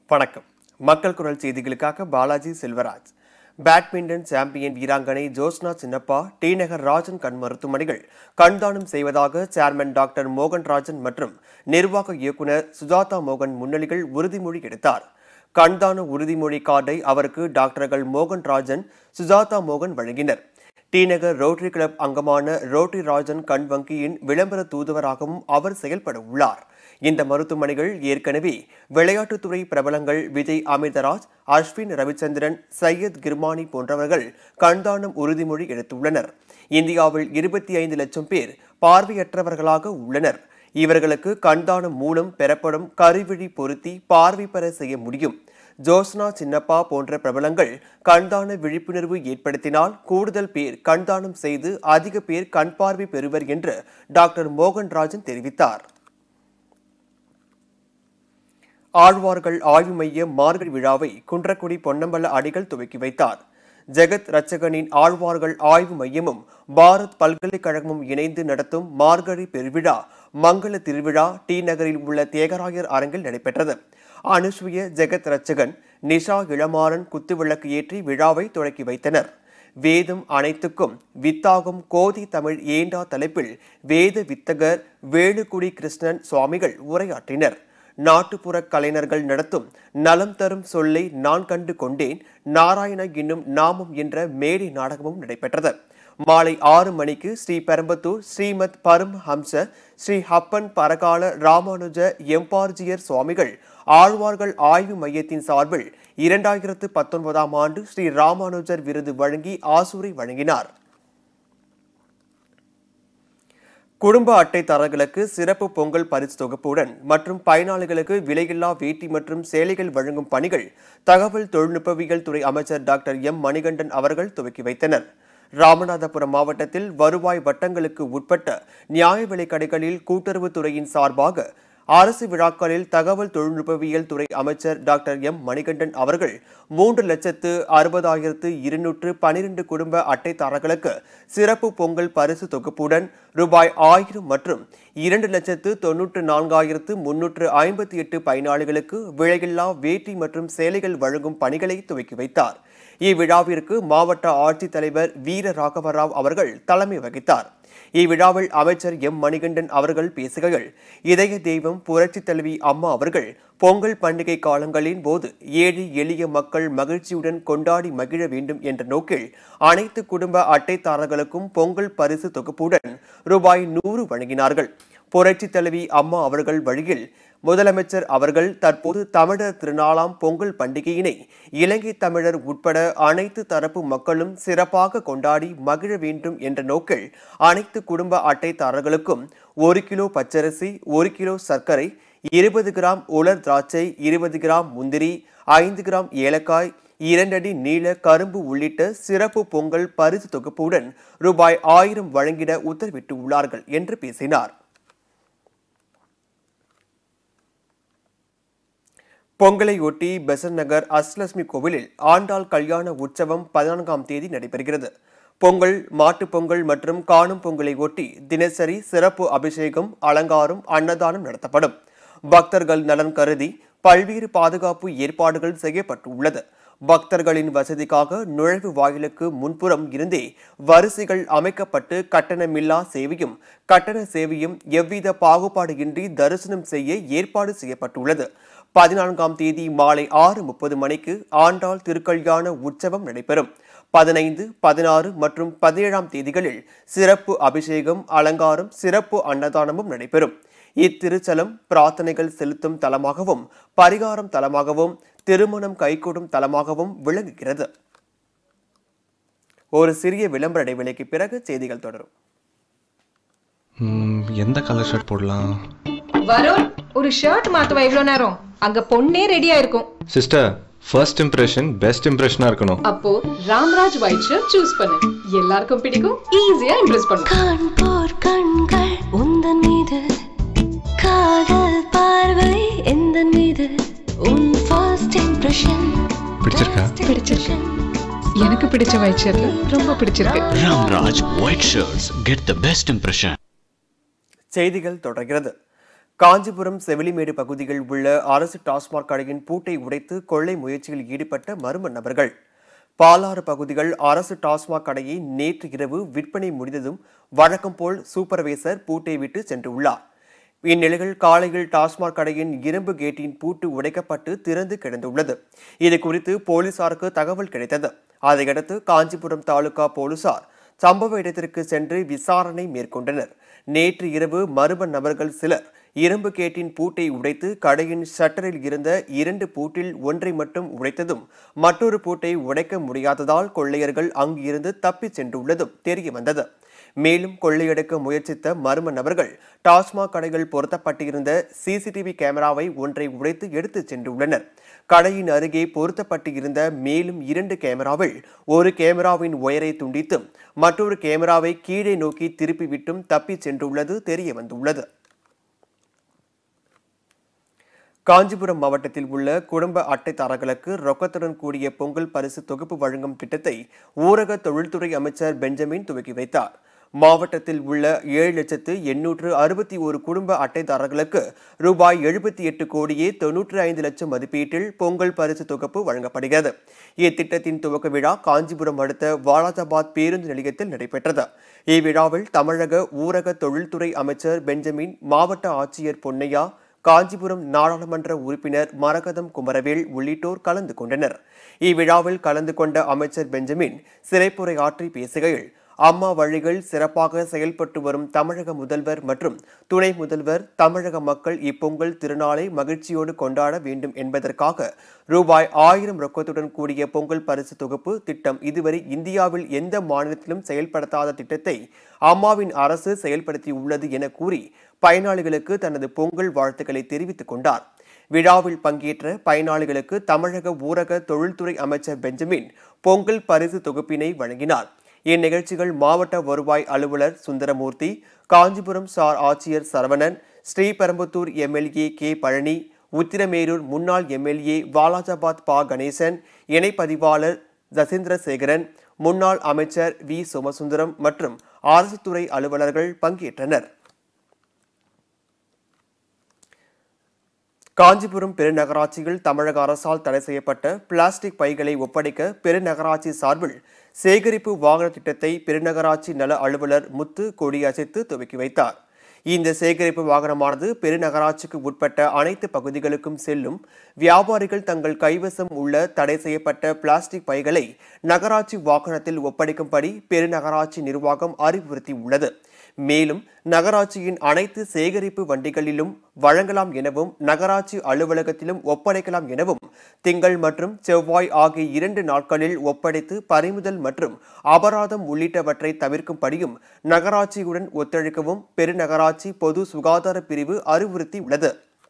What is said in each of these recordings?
வணக்கம் மக்கள் குரல் செய்திகளுக்காக பாலாஜி செல்வராஜ் பேட்மிண்டன் சாம்பியன் வீராங்கனை ஜோஸ்னா சின்னப்பா டி நகர் ராஜன் கண் மருத்துவமனைகள் கண்தானம் செய்வதாக சேர்மன் டாக்டர் மோகன் ராஜன் மற்றும் நிர்வாக இயக்குனர் சுஜாதா மோகன் முன்னிலையில் உறுதிமொழி எடுத்தார் கண்தான உறுதிமொழி கார்டை அவருக்கு டாக்டர்கள் மோகன் ராஜன் சுஜாதா மோகன் வழங்கினர் டி நகர் ரோட்டரி கிளப் அங்கமான ரோட்டரி ராஜன் கண் வங்கியின் விளம்பர தூதுவராகவும் அவர் செயல்பட உள்ளார் இந்த மருத்துவமனைகள் ஏற்கனவே விளையாட்டுத்துறை பிரபலங்கள் விஜய் அமிர்தராஜ் அஸ்வின் ரவிச்சந்திரன் சையத் கிர்மானி போன்றவர்கள் கண்தானம் உறுதிமொழி எடுத்துள்ளனர் இந்தியாவில் இருபத்தி ஐந்து லட்சம் பேர் பார்வையற்றவர்களாக உள்ளனர் இவர்களுக்கு கண்தானம் மூலம் பெறப்படும் கருவிழி பொருத்தி பார்வை பெற செய்ய முடியும் ஜோஸ்னா சின்னப்பா போன்ற பிரபலங்கள் கண்தான விழிப்புணர்வு ஏற்படுத்தினால் கூடுதல் பேர் கண்தானம் செய்து அதிக பேர் கண் பார்வை பெறுவர் என்று டாக்டர் மோகன்ராஜன் தெரிவித்தார் ஆழ்வார்கள் ஆய்வு மைய மார்கழி விழாவை குன்றக்குடி பொன்னம்பல அடிகள் துவக்கி வைத்தார் ஜெகத் ரச்சகனின் ஆழ்வார்கள் ஆய்வு மையமும் பாரத் பல்கலைக்கழகமும் இணைந்து நடத்தும் மார்கழி பெருவிழா மங்கள திருவிழா டி நகரில் உள்ள தியாகராயர் அரங்கில் நடைபெற்றது அனுசுய ஜெகத் ரச்சகன் நிஷா இளமாறன் குத்துவிளக்கு ஏற்றி விழாவை தொடக்கி வைத்தனர் வேதம் அனைத்துக்கும் வித்தாகும் கோதி தமிழ் ஏண்டா தலைப்பில் வேத வித்தகர் வேலுக்குடி கிருஷ்ணன் சுவாமிகள் உரையாற்றினர் நாட்டுப்புற கலைஞர்கள் நடத்தும் நலம் தரும் சொல்லை நான் கண்டு கொண்டேன் நாராயண என்னும் நாமம் என்ற மேடை நாடகமும் நடைபெற்றது மாலை ஆறு மணிக்கு ஸ்ரீ பெரம்பத்தூர் ஸ்ரீமத் பரமஹம்ச ஸ்ரீ ஹப்பன் பரகால ராமானுஜ எம்பார்ஜியர் சுவாமிகள் ஆழ்வார்கள் ஆய்வு மையத்தின் சார்பில் இரண்டாயிரத்து பத்தொன்பதாம் ஆண்டு ஸ்ரீ ராமானுஜர் விருது வழங்கி ஆசூரை வழங்கினார் குடும்ப அட்டைதாரர்களுக்கு சிறப்பு பொங்கல் பரிசு தொகுப்புடன் மற்றும் பயனாளிகளுக்கு விலையில்லா வேட்டி மற்றும் சேலைகள் வழங்கும் பணிகள் தகவல் தொழில்நுட்பவியல் துறை அமைச்சர் டாக்டர் எம் மணிகண்டன் அவர்கள் துவக்கி வைத்தனர் ராமநாதபுரம் மாவட்டத்தில் வருவாய் வட்டங்களுக்கு உட்பட்ட நியாய விலைக் கடைகளில் கூட்டுறவுத்துறையின் சார்பாக அரசு விழாக்களில் தகவல் தொழில்நுட்பவியல் துறை அமைச்சர் டாக்டர் எம் மணிகண்டன் அவர்கள் மூன்று லட்சத்து அறுபதாயிரத்து இருநூற்று பனிரெண்டு குடும்ப அட்டைதாரர்களுக்கு சிறப்பு பொங்கல் பரிசு தொகுப்புடன் ரூபாய் ஆயிரம் மற்றும் இரண்டு லட்சத்து தொன்னூற்று நான்காயிரத்து முன்னூற்று ஐம்பத்தி எட்டு பயனாளிகளுக்கு விலையில்லா வேட்டி மற்றும் சேலைகள் வழங்கும் பணிகளை துவக்கி வைத்தார் இவ்விழாவிற்கு மாவட்ட ஆட்சித்தலைவர் வீர ராகவராவ் அவர்கள் தலைமை வகித்தார் இவ்விழாவில் அமைச்சர் எம் மணிகண்டன் அவர்கள் பேசுகையில் இதய தெய்வம் புரட்சி தலைவி அம்மா அவர்கள் பொங்கல் பண்டிகை காலங்களின் போது ஏழை எளிய மக்கள் மகிழ்ச்சியுடன் கொண்டாடி மகிழ வேண்டும் என்ற நோக்கில் அனைத்து குடும்ப அட்டைதாரர்களுக்கும் பொங்கல் பரிசு தொகுப்புடன் ரூபாய் நூறு வழங்கினார்கள் புரட்சி தலைவி அம்மா அவர்கள் வழியில் முதலமைச்சர் அவர்கள் தற்போது தமிழர் திருநாளாம் பொங்கல் பண்டிகையினை இலங்கை தமிழர் உட்பட அனைத்து தரப்பு மக்களும் சிறப்பாக கொண்டாடி மகிழ வேண்டும் என்ற நோக்கில் அனைத்து குடும்ப அட்டைதாரர்களுக்கும் ஒரு கிலோ பச்சரிசி ஒரு கிலோ சர்க்கரை இருபது கிராம் உலர் திராட்சை இருபது கிராம் முந்திரி ஐந்து கிராம் ஏலக்காய் இரண்டடி நீள கரும்பு உள்ளிட்ட சிறப்பு பொங்கல் பரிசு தொகுப்புடன் ரூபாய் ஆயிரம் வழங்கிட உத்தரவிட்டுள்ளார்கள் என்று பேசினார் பொங்கலையொட்டி பெசன் நகர் அஸ்லட்சுமி கோவிலில் ஆண்டாள் கல்யாண உற்சவம் பதினான்காம் தேதி நடைபெறுகிறது பொங்கல் மாட்டுப் பொங்கல் மற்றும் காணும் பொங்கலை ஒட்டி தினசரி சிறப்பு அபிஷேகம் அலங்காரம் அன்னதானம் நடத்தப்படும் பக்தர்கள் நலன் கருதி பல்வேறு பாதுகாப்பு ஏற்பாடுகள் செய்யப்பட்டுள்ளது பக்தர்களின் வசதிக்காக நுழைவு வாயிலுக்கு முன்புறம் இருந்தே வரிசைகள் அமைக்கப்பட்டு கட்டணமில்லா சேவையும் கட்டண சேவையும் எவ்வித பாகுபாடு இன்றி தரிசனம் செய்ய ஏற்பாடு செய்யப்பட்டுள்ளது பதினான்காம் தேதி மாலை ஆறு முப்பது மணிக்கு ஆண்டாள் திருக்கல்யாண உற்சவம் நடைபெறும் பதினைந்து பதினாறு மற்றும் பதினேழாம் தேதிகளில் சிறப்பு அபிஷேகம் அலங்காரம் சிறப்பு அன்னதானமும் நடைபெறும் இத்திருச்சலம் பிரார்த்தனைகள் செலுத்தும் தலமாகவும் பரிகாரம் தலமாகவும் திருமணம் கைகூடும் தலமாகவும் விளங்குகிறது ஒரு சிறிய விளம்பர இடைவெளிக்கு பிறகு செய்திகள் தொடரும் ம், எந்த கலர் ஷர்ட் போடலாம் வருண் ஒரு ஷர்ட் மாத்துவா இவ்வளவு நேரம் அங்க பொண்ணே ரெடியா இருக்கும் சிஸ்டர் ஃபர்ஸ்ட் இம்ப்ரெஷன் பெஸ்ட் இம்ப்ரெஷனாக இருக்கணும் அப்போ ராம்ராஜ் ஒயிட் ஷர்ட் சூஸ் பண்ணு எல்லாருக்கும் பிடிக்கும் ஈஸியா இம்ப்ரெஸ் பண்ணும் காண்போர் கண்கள் உந்தன் மீது காதல் பார்வை எந்தன் மீது உன் ஃபர்ஸ்ட் இம்ப்ரெஷன் பிடிச்சிருக்கா? பிடிச்சிருக்கு எனக்கு பிடிச்ச ஒயிட் ஷர்ட் ரொம்ப பிடிச்சிருக்கு Ramraj White Shirts get the best impression. செய்திகள் தொடர்கிறது காஞ்சிபுரம் செவிலிமேடு பகுதியில் உள்ள அரசு டாஸ்மாக் கடையின் பூட்டை உடைத்து கொள்ளை முயற்சியில் ஈடுபட்ட மர்ம நபர்கள் பாலாறு பகுதிகள் அரசு டாஸ்மாக் கடையை நேற்று இரவு விற்பனை முடிந்ததும் வழக்கம் போல் சூப்பர்வைசர் பூட்டை விட்டு சென்றுள்ளார் இந்நிலையில் காலையில் டாஸ்மாக் கடையின் இரும்பு கேட்டின் பூட்டு உடைக்கப்பட்டு திறந்து கிடந்துள்ளது இது குறித்து போலீசாருக்கு தகவல் கிடைத்தது அதையடுத்து காஞ்சிபுரம் தாலுகா போலீசார் சம்பவ இடத்திற்கு சென்று விசாரணை மேற்கொண்டனர் நேற்று இரவு மர்ம நபர்கள் சிலர் இரும்பு கேட்டின் பூட்டை உடைத்து கடையின் ஷட்டரில் இருந்த இரண்டு பூட்டில் ஒன்றை மட்டும் உடைத்ததும் மற்றொரு பூட்டை உடைக்க முடியாததால் கொள்ளையர்கள் அங்கிருந்து தப்பிச் சென்றுள்ளதும் தெரிய வந்தது மேலும் கொள்ளையடிக்க முயற்சித்த மர்ம நபர்கள் டாஸ்மாக் கடைகள் பொருத்தப்பட்டிருந்த சிசிடிவி கேமராவை ஒன்றை உடைத்து எடுத்துச் சென்றுள்ளனர் கடையின் அருகே பொருத்தப்பட்டிருந்த மேலும் இரண்டு கேமராவில் ஒரு கேமராவின் ஒயரை துண்டித்தும் மற்றொரு கேமராவை கீழே நோக்கி திருப்பிவிட்டும் தப்பிச் சென்றுள்ளது தெரிய வந்துள்ளது காஞ்சிபுரம் மாவட்டத்தில் உள்ள குடும்ப அட்டைதாரர்களுக்கு ரொக்கத்துடன் கூடிய பொங்கல் பரிசு தொகுப்பு வழங்கும் திட்டத்தை ஊரக தொழில்துறை அமைச்சர் பெஞ்சமின் துவக்கி வைத்தார் மாவட்டத்தில் உள்ள ஏழு லட்சத்து எண்ணூற்று அறுபத்தி ஒரு குடும்ப அட்டைதாரர்களுக்கு ரூபாய் எழுபத்தி எட்டு கோடியே தொன்னூற்றி ஐந்து லட்சம் மதிப்பீட்டில் பொங்கல் பரிசு தொகுப்பு வழங்கப்படுகிறது இத்திட்டத்தின் துவக்க விழா காஞ்சிபுரம் அடுத்த வாலாஜாபாத் பேருந்து நிலையத்தில் நடைபெற்றது இவ்விழாவில் தமிழக ஊரக தொழில்துறை அமைச்சர் பெஞ்சமின் மாவட்ட ஆட்சியர் பொன்னையா காஞ்சிபுரம் நாடாளுமன்ற உறுப்பினர் மரகதம் குமரவேல் உள்ளிட்டோர் கலந்து கொண்டனர் இவ்விழாவில் கலந்து கொண்ட அமைச்சர் பெஞ்சமின் சிறைப்புரை ஆற்றி பேசுகையில் அம்மா வழிகள் சிறப்பாக செயல்பட்டு வரும் தமிழக முதல்வர் மற்றும் துணை முதல்வர் தமிழக மக்கள் இப்பொங்கல் திருநாளை மகிழ்ச்சியோடு கொண்டாட வேண்டும் என்பதற்காக ரூபாய் ஆயிரம் ரொக்கத்துடன் கூடிய பொங்கல் பரிசு தொகுப்பு திட்டம் இதுவரை இந்தியாவில் எந்த மாநிலத்திலும் செயல்படுத்தாத திட்டத்தை அம்மாவின் அரசு செயல்படுத்தியுள்ளது என கூறி பயனாளிகளுக்கு தனது பொங்கல் வாழ்த்துக்களை தெரிவித்துக் கொண்டார் விழாவில் பங்கேற்ற பயனாளிகளுக்கு தமிழக ஊரக தொழில்துறை அமைச்சர் பெஞ்சமின் பொங்கல் பரிசு தொகுப்பினை வழங்கினார் இந்நிகழ்ச்சிகள் மாவட்ட வருவாய் அலுவலர் சுந்தரமூர்த்தி காஞ்சிபுரம் சார் ஆட்சியர் சரவணன் ஸ்ரீபெரும்புத்தூர் எம்எல்ஏ கே பழனி உத்திரமேரூர் முன்னாள் எம்எல்ஏ வாலாஜாபாத் பா கணேசன் இணைப்பதிவாளர் ஜசேந்திரசேகரன் முன்னாள் அமைச்சர் வி சோமசுந்தரம் மற்றும் அரசு துறை அலுவலர்கள் பங்கேற்றனர் காஞ்சிபுரம் பெருநகராட்சியில் தமிழக அரசால் தடை செய்யப்பட்ட பிளாஸ்டிக் பைகளை ஒப்படைக்க பெருநகராட்சி சார்பில் சேகரிப்பு வாகன திட்டத்தை பெருநகராட்சி நல அலுவலர் முத்து கொடியசைத்து துவக்கி வைத்தார் இந்த சேகரிப்பு வாகனமானது பெருநகராட்சிக்கு உட்பட்ட அனைத்து பகுதிகளுக்கும் செல்லும் வியாபாரிகள் தங்கள் கைவசம் உள்ள தடை செய்யப்பட்ட பிளாஸ்டிக் பைகளை நகராட்சி வாகனத்தில் ஒப்படைக்கும்படி பெருநகராட்சி நிர்வாகம் அறிவுறுத்தியுள்ளது மேலும் நகராட்சியின் அனைத்து சேகரிப்பு வண்டிகளிலும் வழங்கலாம் எனவும் நகராட்சி அலுவலகத்திலும் ஒப்படைக்கலாம் எனவும் திங்கள் மற்றும் செவ்வாய் ஆகிய இரண்டு நாட்களில் ஒப்படைத்து பறிமுதல் மற்றும் அபராதம் உள்ளிட்டவற்றை தவிர்க்கும்படியும் நகராட்சியுடன் ஒத்துழைக்கவும் பெருநகராட்சி பொது சுகாதார பிரிவு அறிவுறுத்தியுள்ளது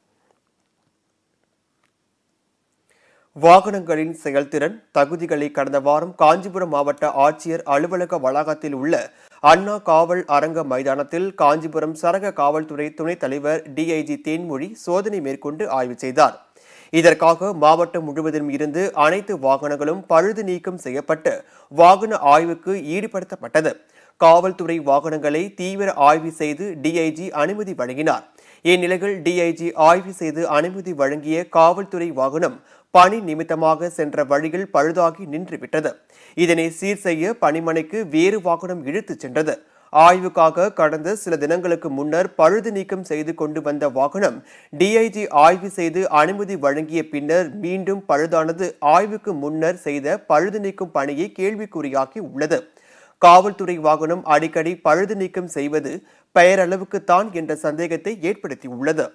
வாகனங்களின் செயல்திறன் தகுதிகளை கடந்த வாரம் காஞ்சிபுரம் மாவட்ட ஆட்சியர் அலுவலக வளாகத்தில் உள்ள அண்ணா காவல் அரங்க மைதானத்தில் காஞ்சிபுரம் சரக காவல்துறை துணைத் தலைவர் டிஐஜி தேன்மொழி சோதனை மேற்கொண்டு ஆய்வு செய்தார் இதற்காக மாவட்டம் முழுவதிலும் இருந்து அனைத்து வாகனங்களும் பழுது நீக்கம் செய்யப்பட்டு வாகன ஆய்வுக்கு ஈடுபடுத்தப்பட்டது காவல்துறை வாகனங்களை தீவிர ஆய்வு செய்து டிஐஜி அனுமதி வழங்கினார் இந்நிலையில் டிஐஜி ஆய்வு செய்து அனுமதி வழங்கிய காவல்துறை வாகனம் பணி நிமித்தமாக சென்ற வழியில் பழுதாகி நின்றுவிட்டது இதனை சீர் செய்ய பணிமனைக்கு வேறு வாகனம் இழுத்துச் சென்றது ஆய்வுக்காக கடந்த சில தினங்களுக்கு முன்னர் பழுது நீக்கம் செய்து கொண்டு வந்த வாகனம் டிஐஜி ஆய்வு செய்து அனுமதி வழங்கிய பின்னர் மீண்டும் பழுதானது ஆய்வுக்கு முன்னர் செய்த பழுது நீக்கும் பணியை கேள்விக்குறியாக்கி உள்ளது காவல்துறை வாகனம் அடிக்கடி பழுது நீக்கம் செய்வது பெயரளவுக்குத்தான் என்ற சந்தேகத்தை ஏற்படுத்தியுள்ளது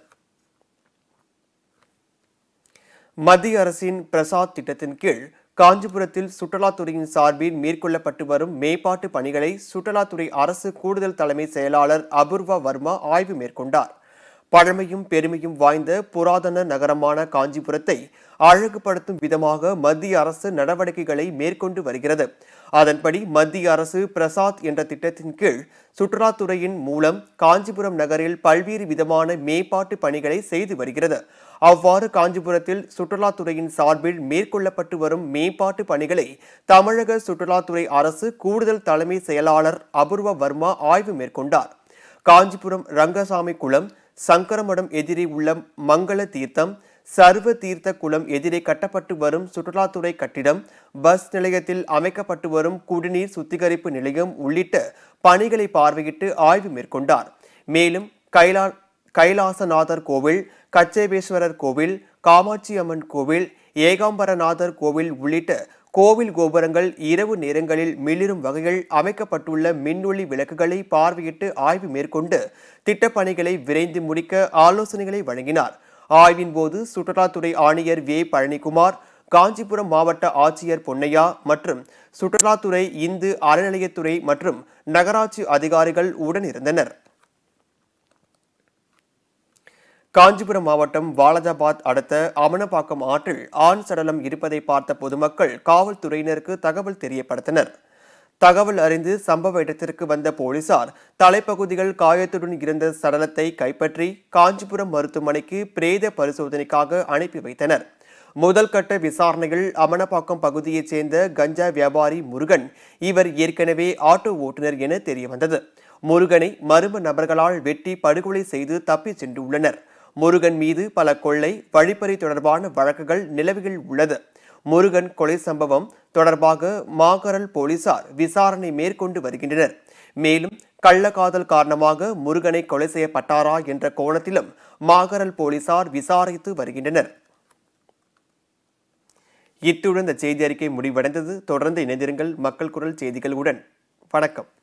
மத்திய அரசின் பிரசாத் திட்டத்தின் கீழ் காஞ்சிபுரத்தில் சுற்றுலாத்துறையின் சார்பில் மேற்கொள்ளப்பட்டு வரும் மேம்பாட்டு பணிகளை சுற்றுலாத்துறை அரசு கூடுதல் தலைமை செயலாளர் அபூர்வா வர்மா ஆய்வு மேற்கொண்டார் பழமையும் பெருமையும் வாய்ந்த புராதன நகரமான காஞ்சிபுரத்தை அழகுபடுத்தும் விதமாக மத்திய அரசு நடவடிக்கைகளை மேற்கொண்டு வருகிறது அதன்படி மத்திய அரசு பிரசாத் என்ற திட்டத்தின் கீழ் சுற்றுலாத்துறையின் மூலம் காஞ்சிபுரம் நகரில் பல்வேறு விதமான மேம்பாட்டு பணிகளை செய்து வருகிறது அவ்வாறு காஞ்சிபுரத்தில் சுற்றுலாத்துறையின் சார்பில் மேற்கொள்ளப்பட்டு வரும் மேம்பாட்டு பணிகளை தமிழக சுற்றுலாத்துறை அரசு கூடுதல் தலைமை செயலாளர் அபூர்வ வர்மா ஆய்வு மேற்கொண்டார் காஞ்சிபுரம் ரங்கசாமி குளம் சங்கரமடம் எதிரே உள்ள மங்கள தீர்த்தம் சர்வ தீர்த்த குளம் எதிரே கட்டப்பட்டு வரும் சுற்றுலாத்துறை கட்டிடம் பஸ் நிலையத்தில் அமைக்கப்பட்டு வரும் குடிநீர் சுத்திகரிப்பு நிலையம் உள்ளிட்ட பணிகளை பார்வையிட்டு ஆய்வு மேற்கொண்டார் மேலும் கைலா கைலாசநாதர் கோவில் கச்சேபேஸ்வரர் கோவில் காமாட்சி அம்மன் கோவில் ஏகாம்பரநாதர் கோவில் உள்ளிட்ட கோவில் கோபுரங்கள் இரவு நேரங்களில் மிளிரும் வகையில் அமைக்கப்பட்டுள்ள மின்னொளி விளக்குகளை பார்வையிட்டு ஆய்வு மேற்கொண்டு திட்டப்பணிகளை விரைந்து முடிக்க ஆலோசனைகளை வழங்கினார் ஆய்வின் போது சுற்றுலாத்துறை ஆணையர் வே பழனிக்குமார் காஞ்சிபுரம் மாவட்ட ஆட்சியர் பொன்னையா மற்றும் சுற்றுலாத்துறை இந்து அறநிலையத்துறை மற்றும் நகராட்சி அதிகாரிகள் உடனிருந்தனர் காஞ்சிபுரம் மாவட்டம் வாலஜாபாத் அடுத்த அமனப்பாக்கம் ஆற்றில் ஆண் சடலம் இருப்பதை பார்த்த பொதுமக்கள் காவல்துறையினருக்கு தகவல் தெரியப்படுத்தினர் தகவல் அறிந்து சம்பவ இடத்திற்கு வந்த போலீசார் தலைப்பகுதிகள் காயத்துடன் இருந்த சடலத்தை கைப்பற்றி காஞ்சிபுரம் மருத்துவமனைக்கு பிரேத பரிசோதனைக்காக அனுப்பி வைத்தனர் முதல் கட்ட விசாரணையில் அமனப்பாக்கம் பகுதியைச் சேர்ந்த கஞ்சா வியாபாரி முருகன் இவர் ஏற்கனவே ஆட்டோ ஓட்டுநர் என தெரியவந்தது முருகனை மர்ம நபர்களால் வெட்டி படுகொலை செய்து தப்பிச் சென்றுள்ளனர் முருகன் மீது பல கொள்ளை வழிப்பறி தொடர்பான வழக்குகள் நிலவில் உள்ளது முருகன் கொலை சம்பவம் தொடர்பாக மாகரல் போலீசார் விசாரணை மேற்கொண்டு வருகின்றனர் மேலும் கள்ளக்காதல் காரணமாக முருகனை கொலை செய்யப்பட்டாரா என்ற கோணத்திலும் மாகரல் போலீசார் விசாரித்து வருகின்றனர் இத்துடன் இந்த செய்தி அறிக்கை முடிவடைந்தது தொடர்ந்து இணைந்திருங்கள் மக்கள் குரல் செய்திகளுடன் வணக்கம்